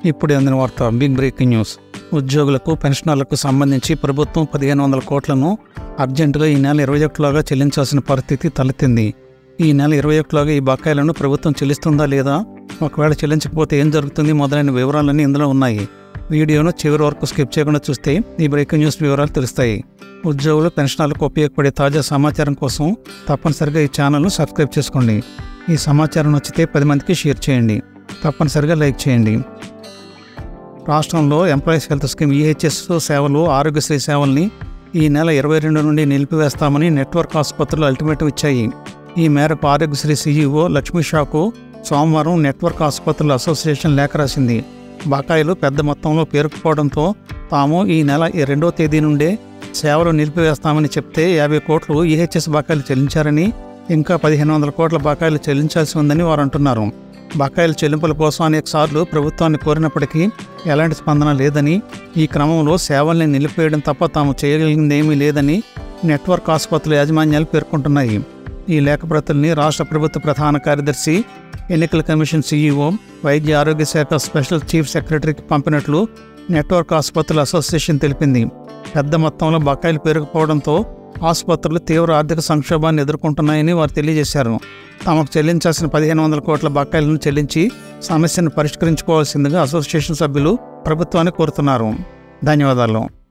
ఇప్పుడు అందిన వార్త బిగ్ బ్రేకింగ్ న్యూస్ ఉద్యోగులకు పెన్షనర్లకు సంబంధించి ప్రభుత్వం పదిహేను వందల కోట్లను అర్జెంటుగా ఈ నెల ఇరవై ఒకటిలోగా చెల్లించాల్సిన పరిస్థితి తలెత్తింది ఈ నెల ఇరవై ఒకటిలోగా ఈ బకాయిలను ప్రభుత్వం చెల్లిస్తుందా లేదా ఒకవేళ చెల్లించకపోతే ఏం జరుగుతుంది మొదలైన వివరాలన్నీ ఇందులో ఉన్నాయి వీడియోను చివరి వరకు స్కిప్ చేయకుండా చూస్తే ఈ బ్రేకింగ్ న్యూస్ వివరాలు తెలుస్తాయి ఉద్యోగులు పెన్షనర్లకు ఉపయోగపడే తాజా సమాచారం కోసం తప్పనిసరిగా ఈ ఛానల్ను సబ్స్క్రైబ్ చేసుకోండి ఈ సమాచారం నచ్చితే పది మందికి షేర్ చేయండి తప్పనిసరిగా లైక్ చేయండి రాష్ట్రంలో ఎంప్లాయీస్ హెల్త్ స్కీమ్ ఈహెచ్ఎస్ సేవలు ఆరోగ్యశ్రీ సేవల్ని ఈ నెల ఇరవై రెండు నుండి నిలిపివేస్తామని నెట్వర్క్ ఆసుపత్రులు అల్టిమేటం ఇచ్చాయి ఈ మేరకు ఆరోగ్యశ్రీ సీఈఓ లక్ష్మీ షాకు సోమవారం నెట్వర్క్ ఆసుపత్రుల అసోసియేషన్ లేఖ రాసింది బకాయిలు పెద్ద మొత్తంలో పేరుకుపోవడంతో తాము ఈ నెల రెండో తేదీ నుండే సేవలు నిలిపివేస్తామని చెప్తే యాభై కోట్లు ఈహెచ్ఎస్ బకాయిలు చెల్లించారని ఇంకా పదిహేను వందల కోట్ల బకాయిలు చెల్లించాల్సి ఉందని వారు అంటున్నారు బకాయిల చెల్లింపుల కోసం అనేక సార్లు ప్రభుత్వాన్ని కోరినప్పటికీ ఎలాంటి స్పందన లేదని ఈ క్రమంలో సేవల్ని నిలిపివేయడం తప్ప తాము చేయగలిగిందేమీ లేదని నెట్వర్క్ ఆసుపత్రుల యాజమాన్యాలు పేర్కొంటున్నాయి ఈ లేఖప్రతుల్ని రాష్ట్ర ప్రభుత్వ ప్రధాన కార్యదర్శి ఎన్నికల కమిషన్ సీఈఓ వైద్య ఆరోగ్య శాఖ స్పెషల్ చీఫ్ సెక్రటరీకి పంపినట్లు నెట్వర్క్ ఆసుపత్రుల అసోసియేషన్ తెలిపింది పెద్ద మొత్తంలో బకాయిలు పెరిగిపోవడంతో ఆసుపత్రులు తీవ్ర ఆర్థిక సంక్షోభాన్ని ఎదుర్కొంటున్నాయని వారు తెలియజేశారు తమకు చెల్లించాల్సిన పదిహేను వందల కోట్ల బకాయిలను చెల్లించి సమస్యను పరిష్కరించుకోవాల్సిందిగా అసోసియేషన్ సభ్యులు ప్రభుత్వాన్ని కోరుతున్నారు ధన్యవాదాలు